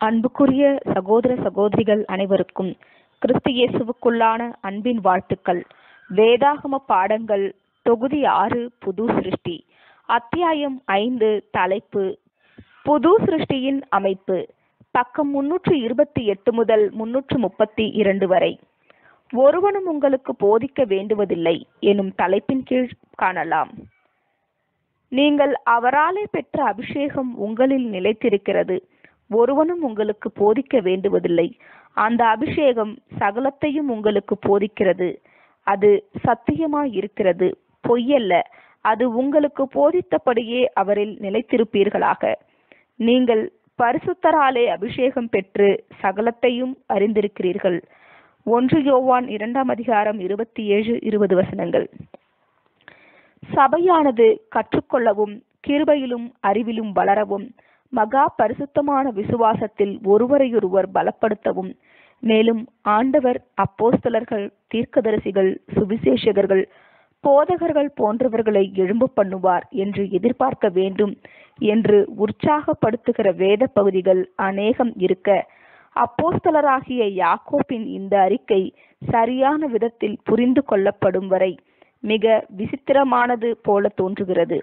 அன்புக்குரிய சகோதர சகோதரிகள் அனைவருக்கும் கிறிஸ்து இயேசுவுக்குள்ளான அன்பின் வாழ்த்துக்கள் வேதாகம பாடங்கள் தொகுதி ஆறு புது சிருஷ்டி அத்தியாயம் ஐந்து தலைப்பு புது சிருஷ்டியின் அமைப்பு பக்கம் முன்னூற்று இருபத்தி எட்டு முதல் முன்னூற்று முப்பத்தி இரண்டு வரை ஒருவனும் உங்களுக்கு போதிக்க வேண்டுவதில்லை எனும் தலைப்பின் கீழ் காணலாம் நீங்கள் அவராலே பெற்ற அபிஷேகம் உங்களில் நிலைத்திருக்கிறது ஒருவனும் உங்களுக்கு போதிக்க வேண்டுவதில்லை அந்த அபிஷேகம் சகலத்தையும் உங்களுக்கு போதிக்கிறது அது சத்தியமாய் இருக்கிறது பொய்யல்ல அது உங்களுக்கு போதித்தபடியே அவரில் நிலைத்திருப்பீர்களாக நீங்கள் பரிசுத்தராலே அபிஷேகம் பெற்று சகலத்தையும் அறிந்திருக்கிறீர்கள் ஒன்று யோவான் இரண்டாம் அதிகாரம் இருபத்தி ஏழு இருபது வசனங்கள் சபையானது கற்றுக்கொள்ளவும் கிருபையிலும் அறிவிலும் வளரவும் மகா பரிசுத்தமான விசுவாசத்தில் ஒருவரையொருவர் பலப்படுத்தவும் மேலும் ஆண்டவர் அப்போஸ்தலர்கள் தீர்க்கதரிசிகள் சுவிசேஷகர்கள் போதகர்கள் போன்றவர்களை எழும்ப பண்ணுவார் என்று எதிர்பார்க்க வேண்டும் என்று உற்சாகப்படுத்துகிற வேத பகுதிகள் அநேகம் இருக்க அப்போஸ்தலராகிய யாக்கோப்பின் இந்த அறிக்கை சரியான விதத்தில் புரிந்து கொள்ளப்படும் வரை மிக விசித்திரமானது போல தோன்றுகிறது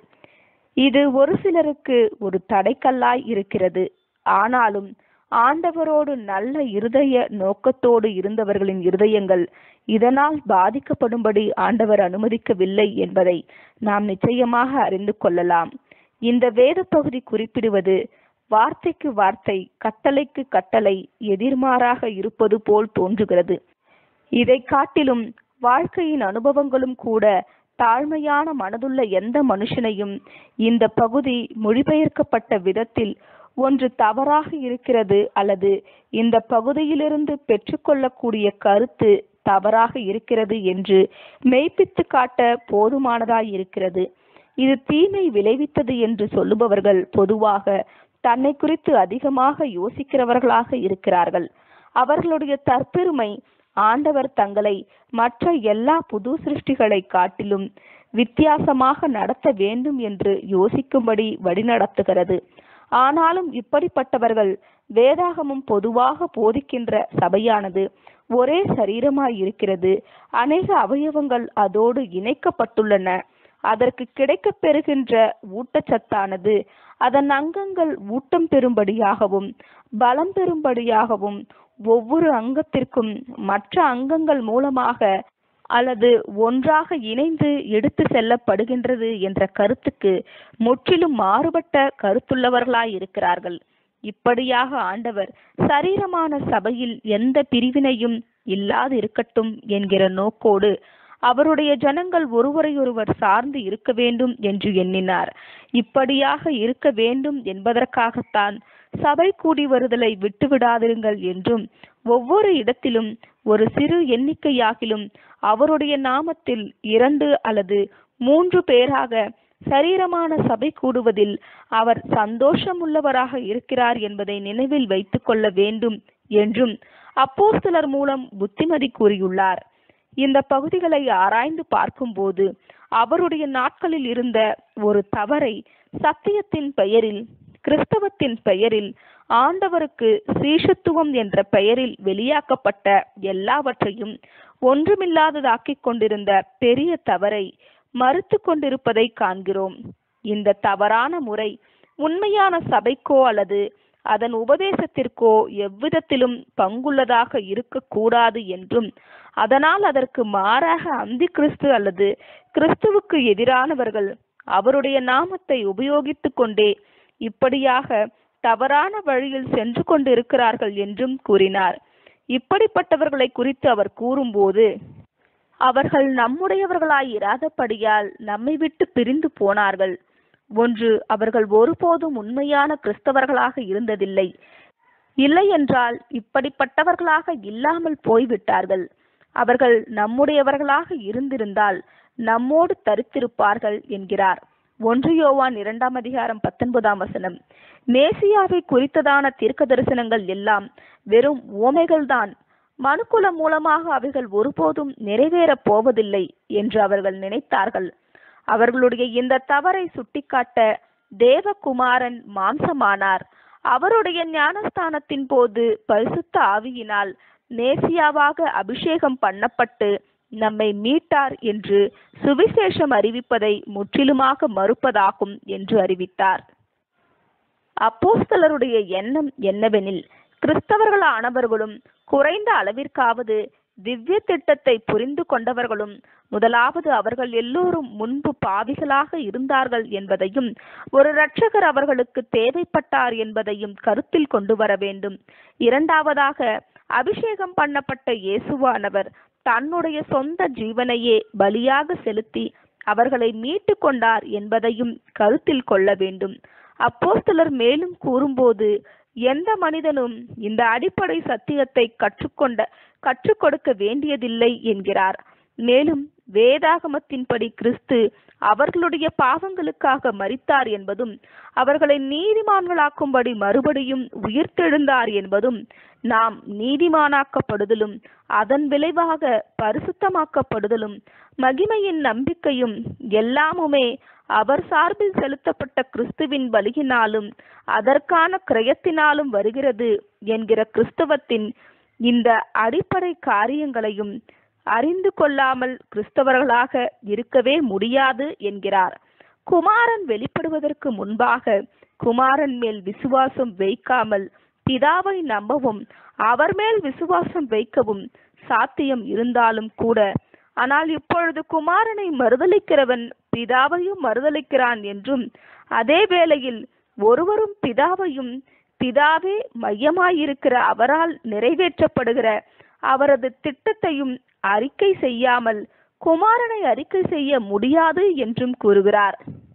இது ஒரு சிலருக்கு ஒரு தடைக்கல்லாய் இருக்கிறது ஆனாலும் ஆண்டவரோடு நல்ல இருதய நோக்கத்தோடு இருந்தவர்களின் இருதயங்கள் இதனால் பாதிக்கப்படும்படி ஆண்டவர் அனுமதிக்கவில்லை என்பதை நாம் நிச்சயமாக அறிந்து கொள்ளலாம் இந்த வேத பகுதி குறிப்பிடுவது வார்த்தைக்கு வார்த்தை கட்டளைக்கு கட்டளை எதிர்மாறாக இருப்பது போல் தோன்றுகிறது இதை காட்டிலும் வாழ்க்கையின் அனுபவங்களும் கூட தாழ்மையான மனதுள்ள எந்த மனுஷனையும் இந்த பகுதி மொழிபெயர்க்கப்பட்ட விதத்தில் ஒன்று தவறாக இருக்கிறது அல்லது இந்த பகுதியிலிருந்து பெற்றுக்கொள்ளக்கூடிய கருத்து தவறாக இருக்கிறது என்று மெய்ப்பித்து காட்ட போதுமானதாய் இருக்கிறது இது தீமை விளைவித்தது என்று சொல்லுபவர்கள் பொதுவாக தன்னை குறித்து அதிகமாக யோசிக்கிறவர்களாக இருக்கிறார்கள் அவர்களுடைய தற்பெருமை ஆண்டவர் தங்களை மற்ற எல்லா புது சிருஷ்டிகளை காட்டிலும் வித்தியாசமாக நடத்த வேண்டும் என்று யோசிக்கும்படி வழிநடத்துகிறது ஆனாலும் இப்படிப்பட்டவர்கள் வேதாகமும் பொதுவாக போதிக்கின்ற சபையானது ஒரே சரீரமாய் இருக்கிறது அநேக அவயவங்கள் அதோடு இணைக்கப்பட்டுள்ளன அதற்கு கிடைக்கப் பெறுகின்ற ஊட்டச்சத்தானது அதன் அங்கங்கள் ஊட்டம் பெறும்படியாகவும் பலம் பெறும்படியாகவும் ஒவ்வொரு அங்கத்திற்கும் மற்ற அங்கங்கள் மூலமாக அல்லது ஒன்றாக இணைந்து எடுத்து செல்லப்படுகின்றது என்ற கருத்துக்கு முற்றிலும் மாறுபட்ட கருத்துள்ளவர்களாய் இருக்கிறார்கள் இப்படியாக ஆண்டவர் சரீரமான சபையில் எந்த பிரிவினையும் இல்லாது இருக்கட்டும் என்கிற நோக்கோடு அவருடைய ஜனங்கள் ஒருவரையொருவர் சார்ந்து இருக்க வேண்டும் என்று எண்ணினார் இப்படியாக இருக்க வேண்டும் என்பதற்காகத்தான் சபை கூடி வருதலை விட்டுவிடாதிருங்கள் என்றும் ஒவ்வொரு இடத்திலும் ஒரு சிறு எண்ணிக்கையாகிலும் அவருடைய நாமத்தில் இரண்டு அல்லது மூன்று பேராக சரீரமான சபை கூடுவதில் அவர் சந்தோஷமுள்ளவராக இருக்கிறார் என்பதை நினைவில் வைத்துக் கொள்ள வேண்டும் என்றும் அப்போஸ்தலர் மூலம் புத்திமதி கூறியுள்ளார் இந்த பகுதிகளை ஆராய்ந்து பார்க்கும்போது அவருடைய நாட்களில் இருந்த ஒரு தவறை சத்தியத்தின் பெயரில் கிறிஸ்தவத்தின் பெயரில் ஆண்டவருக்கு சீஷத்துவம் என்ற பெயரில் வெளியாக்கப்பட்ட எல்லாவற்றையும் ஒன்றுமில்லாததாக்கிக் கொண்டிருந்த பெரிய தவறை மறுத்து கொண்டிருப்பதை காண்கிறோம் இந்த தவறான முறை உண்மையான சபைக்கோ அல்லது அதன் உபதேசத்திற்கோ எவ்விதத்திலும் பங்குள்ளதாக இருக்கக்கூடாது என்றும் அதனால் அதற்கு மாறாக அந்தி கிறிஸ்து அல்லது கிறிஸ்துவுக்கு எதிரானவர்கள் அவருடைய நாமத்தை உபயோகித்துக் கொண்டே இப்படியாக தவறான வழியில் சென்று கொண்டிருக்கிறார்கள் என்றும் கூறினார் இப்படிப்பட்டவர்களை குறித்து அவர் கூறும்போது அவர்கள் நம்முடையவர்களாய் இராதபடியால் நம்மை விட்டு பிரிந்து போனார்கள் ஒன்று அவர்கள் ஒருபோதும் உண்மையான கிறிஸ்தவர்களாக இருந்ததில்லை இல்லை என்றால் இப்படிப்பட்டவர்களாக இல்லாமல் போய்விட்டார்கள் அவர்கள் நம்முடையவர்களாக இருந்திருந்தால் நம்மோடு தரித்திருப்பார்கள் என்கிறார் ஒன்று யோவான் இரண்டாம் அதிகாரம் பத்தொன்பதாம் வசனம் மேசியாவை குறித்ததான தீர்க்க தரிசனங்கள் எல்லாம் வெறும் ஓமைகள்தான் மனுக்குலம் மூலமாக அவைகள் ஒருபோதும் நிறைவேறப் போவதில்லை என்று அவர்கள் நினைத்தார்கள் அவர்களுடைய இந்த தவறை சுட்டிக்காட்ட தேவகுமாரன் மாம்சமானார் அவருடைய ஞானஸ்தானத்தின் போது பரிசுத்த ஆவியினால் நேசியாவாக அபிஷேகம் பண்ணப்பட்டு நம்மை மீட்டார் என்று சுவிசேஷம் அறிவிப்பதை முற்றிலுமாக மறுப்பதாகும் என்று அறிவித்தார் அப்போஸ்தலருடைய எண்ணம் என்னவெனில் கிறிஸ்தவர்களானவர்களும் குறைந்த அளவிற்காவது திவ்ய திட்டத்தை புரிந்து கொண்டவர்களும் முதலாவது அவர்கள் எல்லோரும் முன்பு பாவிகளாக இருந்தார்கள் என்பதையும் ஒரு இரட்சகர் அவர்களுக்கு தேவைப்பட்டார் என்பதையும் கருத்தில் கொண்டு வர வேண்டும் இரண்டாவதாக அபிஷேகம் பண்ணப்பட்ட இயேசுவானவர் தன்னுடைய சொந்த ஜீவனையே பலியாக செலுத்தி அவர்களை மீட்டு கொண்டார் என்பதையும் கருத்தில் கொள்ள வேண்டும் அப்போஸ்தலர் மேலும் கூறும்போது எந்த மனிதனும் இந்த அடிப்படை சத்தியத்தை கற்றுக்கொண்ட கற்றுக் கொடுக்க வேண்டியதில்லை என்கிறார் மேலும் வேதாகமத்தின்படி கிறிஸ்து அவர்களுடைய பாவங்களுக்காக மரித்தார் என்பதும் அவர்களை நீதிமான்களாக்கும்படி மறுபடியும் உயிர்த்தெழுந்தார் என்பதும் நாம் நீதிமானாக்கப்படுதலும் அதன் விளைவாக பரிசுத்தமாக்கப்படுதலும் மகிமையின் நம்பிக்கையும் எல்லாமுமே அவர் சார்பில் செலுத்தப்பட்ட கிறிஸ்துவின் பலியினாலும் அதற்கான கிரயத்தினாலும் வருகிறது என்கிற கிறிஸ்தவத்தின் இந்த அடிப்படை காரியங்களையும் அறிந்து கொள்ளாமல் கிறிஸ்தவர்களாக இருக்கவே முடியாது என்கிறார் குமாரன் வெளிப்படுவதற்கு முன்பாக குமாரன் மேல் விசுவாசம் வைக்காமல் பிதாவை நம்பவும் அவர் மேல் விசுவாசம் வைக்கவும் சாத்தியம் இருந்தாலும் கூட ஆனால் இப்பொழுது குமாரனை மறுதலிக்கிறவன் பிதாவையும் மறுதலிக்கிறான் என்றும் அதே வேளையில் ஒருவரும் பிதாவையும் பிதாவே மையமாயிருக்கிற அவரால் நிறைவேற்றப்படுகிற அவரது திட்டத்தையும் அறிக்கை செய்யாமல் குமாரனை அறிக்கை செய்ய முடியாது என்றும் கூறுகிறார்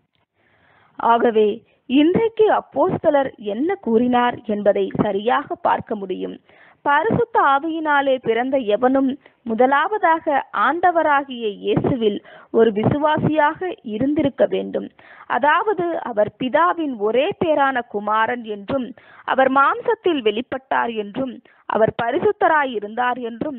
ஆகவே இன்றைக்கு அப்போஸ்தலர் என்ன கூறினார் என்பதை சரியாக பார்க்க முடியும் பரிசுத்த ஆவியினாலே பிறந்த எவனும் முதலாவதாக ஆண்டவராகிய இயேசுவில் ஒரு விசுவாசியாக இருந்திருக்க வேண்டும் அதாவது அவர் பிதாவின் ஒரே பேரான குமாரன் என்றும் அவர் மாம்சத்தில் வெளிப்பட்டார் என்றும் அவர் பரிசுத்தராய் இருந்தார் என்றும்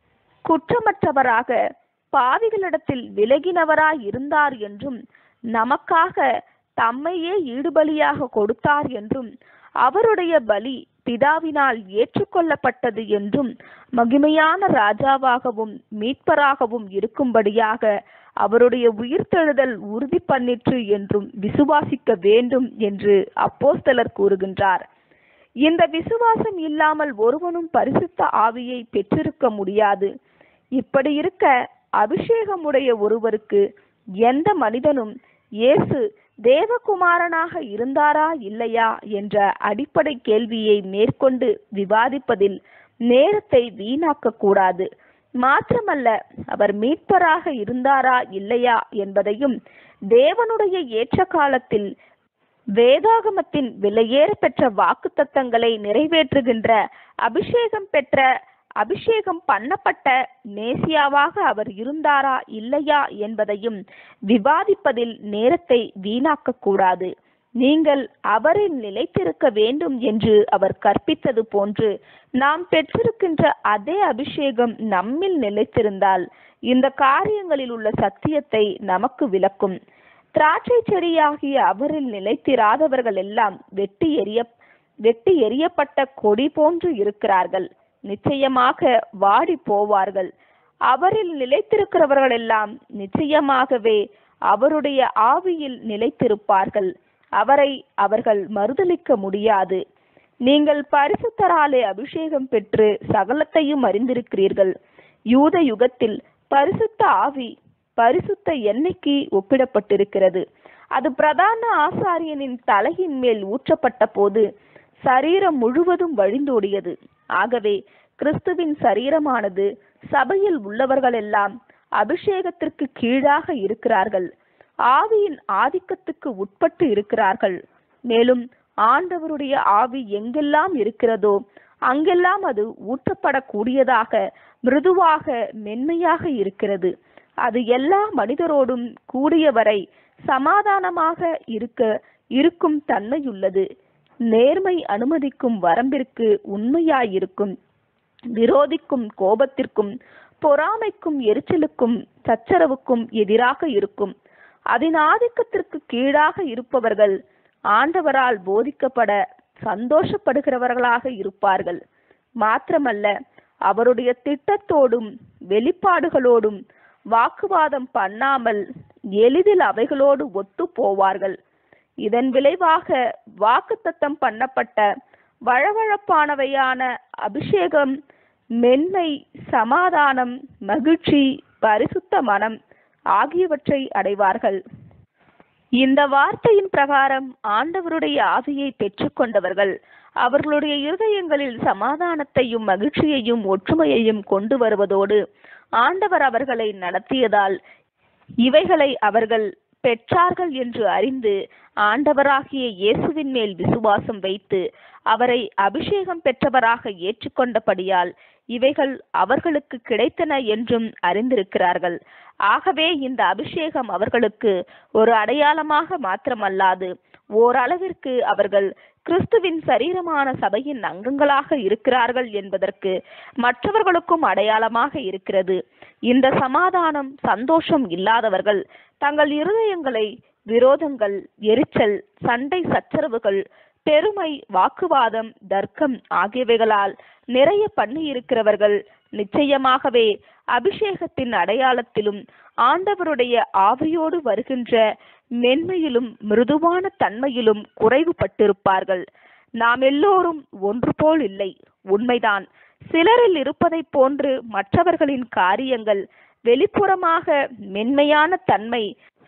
குற்றமற்றவராக பாவிகளிடத்தில் விலகினவராய் இருந்தார் என்றும் நமக்காக தம்மையே ஈடுபலியாக கொடுத்தார் என்றும் அவருடைய பலி பிதாவினால் ஏற்றுக்கொள்ளப்பட்டது என்றும் மகிமையான ராஜாவாகவும் மீட்பராகவும் இருக்கும்படியாக அவருடைய உயிர்த்தெழுதல் உறுதி பண்ணிற்று என்றும் விசுவாசிக்க வேண்டும் என்று அப்போஸ்தலர் கூறுகின்றார் இந்த விசுவாசம் இல்லாமல் ஒருவனும் பரிசுத்த ஆவியை பெற்றிருக்க முடியாது இப்படி இருக்க அபிஷேகமுடைய ஒருவருக்கு எந்த மனிதனும் இயேசு தேவகுமாரனாக இருந்தாரா இல்லையா என்ற அடிப்படை கேள்வியை மேற்கொண்டு விவாதிப்பதில் நேரத்தை வீணாக்க கூடாது மாத்திரமல்ல அவர் மீட்பராக இருந்தாரா இல்லையா என்பதையும் தேவனுடைய ஏற்ற காலத்தில் வேதாகமத்தின் விலையேற பெற்ற வாக்குத்தத்தங்களை நிறைவேற்றுகின்ற அபிஷேகம் பெற்ற அபிஷேகம் பண்ணப்பட்ட மேசியாவாக அவர் இருந்தாரா இல்லையா என்பதையும் விவாதிப்பதில் நேரத்தை வீணாக்க கூடாது நீங்கள் அவரில் நிலைத்திருக்க வேண்டும் என்று அவர் கற்பித்தது போன்று நாம் பெற்றிருக்கின்ற அதே அபிஷேகம் நம்மில் நிலைத்திருந்தால் இந்த காரியங்களில் உள்ள சத்தியத்தை நமக்கு விளக்கும் திராட்சை செடியாகிய அவரில் நிலைத்திராதவர்கள் எல்லாம் வெட்டி எறிய வெட்டி எறியப்பட்ட கொடி போன்று இருக்கிறார்கள் நிச்சயமாக வாடி போவார்கள் அவரில் நிலைத்திருக்கிறவர்கள் எல்லாம் நிச்சயமாகவே அவருடைய ஆவியில் நிலைத்திருப்பார்கள் அவரை அவர்கள் மறுதலிக்க முடியாது நீங்கள் பரிசுத்தராலே அபிஷேகம் பெற்று சகலத்தையும் அறிந்திருக்கிறீர்கள் யூத யுகத்தில் பரிசுத்த ஆவி பரிசுத்த எண்ணெய்க்கு ஒப்பிடப்பட்டிருக்கிறது அது பிரதான ஆசாரியனின் தலையின் மேல் ஊற்றப்பட்ட போது சரீரம் முழுவதும் வழிந்தோடியது ஆகவே கிறிஸ்துவின் சரீரமானது சபையில் உள்ளவர்களெல்லாம் அபிஷேகத்திற்கு கீழாக இருக்கிறார்கள் ஆவியின் ஆதிக்கத்துக்கு உட்பட்டு இருக்கிறார்கள் மேலும் ஆண்டவருடைய ஆவி எங்கெல்லாம் இருக்கிறதோ அங்கெல்லாம் அது ஊற்றப்படக்கூடியதாக மிருதுவாக மென்மையாக இருக்கிறது அது எல்லா மனிதரோடும் கூடியவரை சமாதானமாக இருக்க இருக்கும் தன்மையுள்ளது நேர்மை அனுமதிக்கும் வரம்பிற்கு உண்மையாயிருக்கும் விரோதிக்கும் கோபத்திற்கும் பொறாமைக்கும் எரிச்சலுக்கும் சச்சரவுக்கும் எதிராக இருக்கும் அதன் ஆதிக்கத்திற்கு கீழாக இருப்பவர்கள் ஆண்டவரால் போதிக்கப்பட சந்தோஷப்படுகிறவர்களாக இருப்பார்கள் மாத்திரமல்ல அவருடைய திட்டத்தோடும் வெளிப்பாடுகளோடும் வாக்குவாதம் பண்ணாமல் எளிதில் அவைகளோடு ஒத்து போவார்கள் இதன் விளைவாக வாக்குத்தத்தம் பண்ணப்பட்ட வழவழப்பானவையான அபிஷேகம் மென்மை சமாதானம் மகிழ்ச்சி பரிசுத்த மனம் ஆகியவற்றை அடைவார்கள் இந்த வார்த்தையின் பிரகாரம் ஆண்டவருடைய ஆவியை பெற்றுக்கொண்டவர்கள் அவர்களுடைய இருதயங்களில் சமாதானத்தையும் மகிழ்ச்சியையும் ஒற்றுமையையும் கொண்டு வருவதோடு ஆண்டவர் அவர்களை நடத்தியதால் இவைகளை அவர்கள் பெற்றார்கள் என்று அறிந்து ஆண்டவராகிய இயேசுவின் மேல் விசுவாசம் வைத்து அவரை அபிஷேகம் பெற்றவராக ஏற்றுக்கொண்டபடியால் இவைகள் அவர்களுக்கு கிடைத்தன என்றும் அறிந்திருக்கிறார்கள் ஆகவே இந்த அபிஷேகம் அவர்களுக்கு ஒரு அடையாளமாக மாத்திரமல்லாது ஓரளவிற்கு அவர்கள் கிறிஸ்துவின் சரீரமான சபையின் அங்கங்களாக இருக்கிறார்கள் என்பதற்கு மற்றவர்களுக்கும் அடையாளமாக இருக்கிறது இந்த சமாதானம் சந்தோஷம் இல்லாதவர்கள் தங்கள் இருதயங்களை விரோதங்கள் எரிச்சல் சண்டை சச்சரவுகள் பெருமை வாக்குவாதம் தர்க்கம் ஆகியவைகளால் நிறைய பண்ணி இருக்கிறவர்கள் நிச்சயமாகவே அபிஷேகத்தின் அடையாளத்திலும் ஆண்டவருடைய ஆவியோடு வருகின்ற மென்மையிலும் மிருதுவான தன்மையிலும் குறைவுபட்டிருப்பார்கள் நாம் எல்லோரும் ஒன்று போல் இல்லை உண்மைதான் சிலரில் இருப்பதைப் போன்று மற்றவர்களின் காரியங்கள் வெளிப்புறமாக மென்மையான தன்மை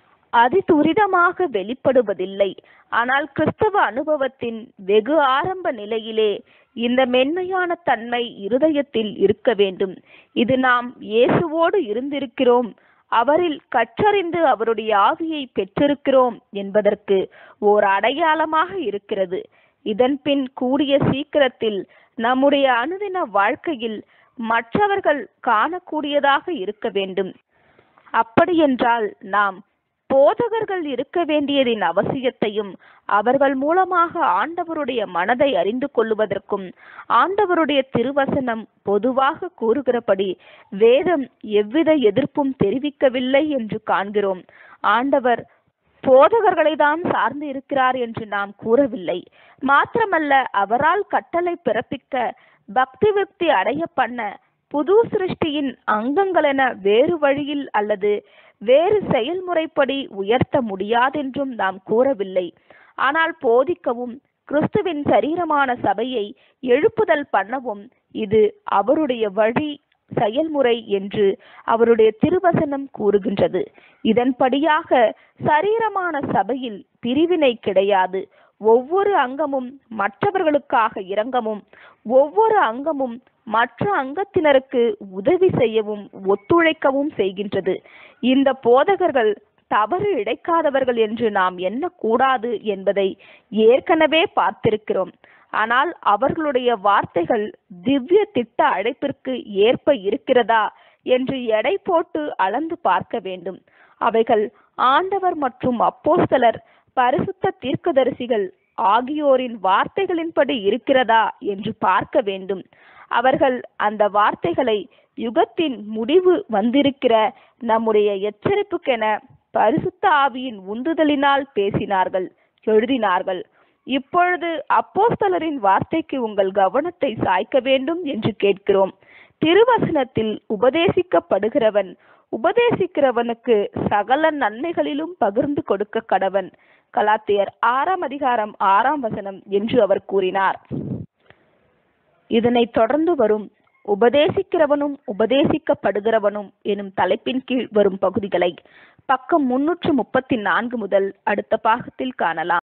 அதிதுரிதமாக வெளிப்படுவதில்லை ஆனால் கிறிஸ்தவ அனுபவத்தின் வெகு ஆரம்ப நிலையிலே இந்த மென்மையான தன்மை இருதயத்தில் இருக்க வேண்டும் இது நாம் இயேசுவோடு இருந்திருக்கிறோம் அவரில் கற்றறிந்து அவருடைய ஆவியை பெற்றிருக்கிறோம் என்பதற்கு ஓர் அடையாளமாக இருக்கிறது இதன் பின் கூடிய சீக்கிரத்தில் நம்முடைய அனுதின வாழ்க்கையில் மற்றவர்கள் காணக்கூடியதாக இருக்க வேண்டும் அப்படியென்றால் நாம் போதகர்கள் இருக்க வேண்டியதின் அவசியத்தையும் அவர்கள் மூலமாக ஆண்டவருடைய மனதை அறிந்து கொள்வதற்கும் ஆண்டவருடைய திருவசனம் பொதுவாக கூறுகிறபடி வேதம் எவ்வித எதிர்ப்பும் தெரிவிக்கவில்லை என்று காண்கிறோம் ஆண்டவர் போதகர்களை தான் சார்ந்து இருக்கிறார் என்று நாம் கூறவில்லை மாத்திரமல்ல அவரால் கட்டளை பிறப்பிக்க பக்தி விருத்தி அடைய பண்ண புது சிருஷ்டியின் அங்கங்களென வேறு வழியில் அல்லது வேறு செயல்முறைப்படி உயர்த்த முடியாதென்றும் நாம் கூறவில்லை ஆனால் போதிக்கவும் கிறிஸ்துவின் சரீரமான சபையை எழுப்புதல் பண்ணவும் இது அவருடைய வழி செயல்முறை என்று அவருடைய திருவசனம் கூறுகின்றது இதன்படியாக சரீரமான சபையில் பிரிவினை கிடையாது ஒவ்வொரு அங்கமும் மற்றவர்களுக்காக இரங்கமும் ஒவ்வொரு அங்கமும் மற்ற அங்கத்தினருக்கு உதவி செய்யவும் ஒத்துழைக்கவும் செய்கின்றது இந்த போதகர்கள் தவறு இழைக்காதவர்கள் என்று நாம் எண்ணக்கூடாது என்பதை ஏற்கனவே பார்த்திருக்கிறோம் ஆனால் அவர்களுடைய வார்த்தைகள் திவ்ய திட்ட அழைப்பிற்கு ஏற்ப இருக்கிறதா என்று எடை போட்டு அளந்து பார்க்க வேண்டும் அவைகள் ஆண்டவர் மற்றும் அப்போஸ்தலர் பரிசுத்த தீர்க்கதரிசிகள் ஆகியோரின் வார்த்தைகளின்படி இருக்கிறதா என்று பார்க்க வேண்டும் அவர்கள் அந்த வார்த்தைகளை யுகத்தின் முடிவு வந்திருக்கிற நம்முடைய எச்சரிப்புக்கென பரிசுத்த ஆவியின் உந்துதலினால் பேசினார்கள் எழுதினார்கள் இப்பொழுது அப்போஸ்தலரின் வார்த்தைக்கு உங்கள் கவனத்தை சாய்க்க வேண்டும் என்று கேட்கிறோம் திருவசனத்தில் உபதேசிக்கப்படுகிறவன் உபதேசிக்கிறவனுக்கு சகல நன்மைகளிலும் பகிர்ந்து கொடுக்க கடவன் கலாத்தியர் ஆறாம் அதிகாரம் ஆறாம் வசனம் என்று அவர் கூறினார் இதனைத் தொடர்ந்து வரும் உபதேசிக்கிறவனும் உபதேசிக்கப்படுகிறவனும் எனும் தலைப்பின் கீழ் வரும் பகுதிகளை பக்கம் முன்னூற்று முப்பத்தி நான்கு முதல் அடுத்த பாகத்தில் காணலாம்